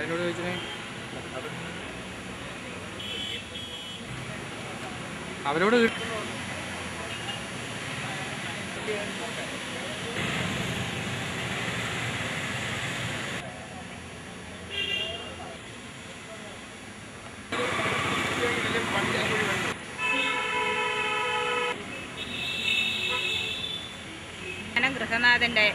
ആരോട് ചോദിച്ചേ അവരോട് കി- ഞാൻ ഗൃഹനാഥന്റെ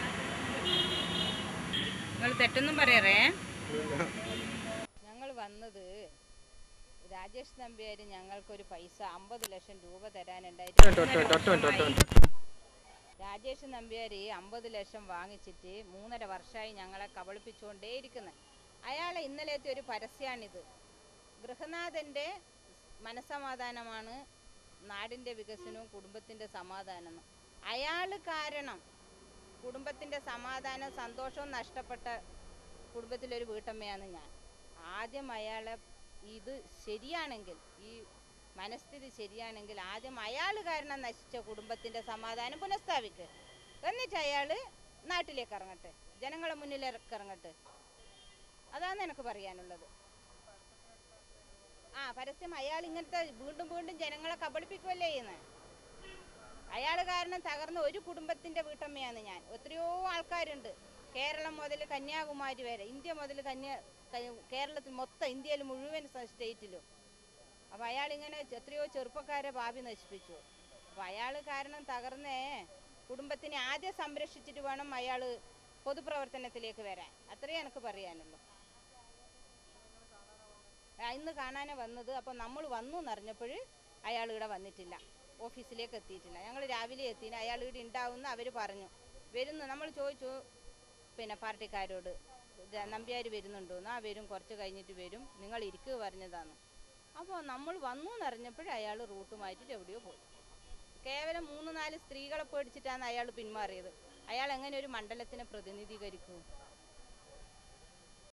നിങ്ങൾ തെറ്റൊന്നും പറയറേ ഞങ്ങൾ വന്നത് രാജേഷ് നമ്പ്യാര് ഞങ്ങൾക്കൊരു പൈസ അമ്പത് ലക്ഷം രൂപ തരാനുണ്ടായിട്ട് ഒറ്റ മിനിറ്റ്, ഒറ്റ മിനിറ്റ്, ഒറ്റ മിനിറ്റ്. രാജേഷ് നമ്പ്യാര് അമ്പത് ലക്ഷം വാങ്ങിച്ചിട്ട് മൂന്നര വർഷമായി ഞങ്ങളെ കബളിപ്പിച്ചുകൊണ്ടേയിരിക്കുന്നത് അയാളെ ഇന്നലത്തെ ഒരു പരസ്യമാണിത് ഗൃഹനാഥന്റെ മനസമാധാനമാണ് നാടിന്റെ വികസനവും കുടുംബത്തിന്റെ സമാധാനം അയാൾ കാരണം കുടുംബത്തിന്റെ സമാധാനം സന്തോഷവും നഷ്ടപ്പെട്ട കുടുംബത്തിലൊരു വീട്ടമ്മയാണ് ഞാൻ ആദ്യം അയാളെ ഇത് ശരിയാണെങ്കിൽ ഈ മനസ്ഥിതി ശരിയാണെങ്കിൽ ആദ്യം അയാൾ കാരണം നശിച്ച കുടുംബത്തിന്റെ സമാധാനം പുനഃസ്ഥാപിക്ക് എന്നിട്ട് അയാൾ നാട്ടിലേക്ക് ഇറങ്ങട്ടെ ജനങ്ങളെ മുന്നിലേക്ക് ഇറങ്ങട്ടെ അതാണ് എനിക്ക് പറയാനുള്ളത് ആ പരസ്യം അയാൾ ഇങ്ങനത്തെ വീണ്ടും വീണ്ടും ജനങ്ങളെ കബളിപ്പിക്കുമല്ലേ ചെയ്യുന്നത് അയാൾ കാരണം തകർന്ന ഒരു കുടുംബത്തിന്റെ വീട്ടമ്മയാണ് ഞാൻ എത്രയോ ആൾക്കാരുണ്ട് കേരളം മുതൽ കന്യാകുമാരി വരെ ഇന്ത്യ മുതൽ കന്യാ ക- കേരളത്തിൽ മൊത്തം ഇന്ത്യയിൽ മുഴുവൻ സ- സ്റ്റേറ്റിലും അപ്പൊ അയാൾ ഇങ്ങനെ എത്രയോ ചെറുപ്പക്കാരെ ഭാവി നശിപ്പിച്ചു അപ്പൊ അയാൾ കാരണം തകർന്നേ കുടുംബത്തിനെ ആദ്യം സംരക്ഷിച്ചിട്ട് വേണം അയാൾ പൊതുപ്രവർത്തനത്തിലേക്ക് വരാൻ അത്രയേ എനിക്ക് പറയാനുള്ളൂ ആ, ഇന്ന് കാണാനാ വന്നത് അപ്പോൾ നമ്മൾ വന്നു എന്നറിഞ്ഞപ്പോൾ അയാൾ ഇവിടെ വന്നിട്ടില്ല ഓഫീസിലേക്ക് എത്തിയിട്ടില്ല ഞങ്ങൾ രാവിലെ എത്തിന് അയാൾ ഇവിടെ ഉണ്ടാവുമെന്ന് അവർ പറഞ്ഞു വരുന്നു നമ്മൾ ചോദിച്ചു പിന്നെ പാർട്ടിക്കാരോട് ദ- നമ്പ്യാർ വരുന്നുണ്ടോന്ന് ആ വരും കുറച്ച് കഴിഞ്ഞിട്ട് വരും നിങ്ങൾ ഇരിക്കുക പറഞ്ഞതാണ് അപ്പോൾ നമ്മൾ വന്നു എന്നറിഞ്ഞപ്പോൾ അയാൾ റൂട്ട് മാറ്റിയിട്ട് എവിടെയോ പോയി കേവലം മൂന്ന് നാല് സ്ത്രീകളെ പേടിച്ചിട്ടാണ് അയാൾ പിന്മാറിയത് അയാൾ എങ്ങനെ ഒരു മണ്ഡലത്തിനെ പ്രതിനിധീകരിക്കൂ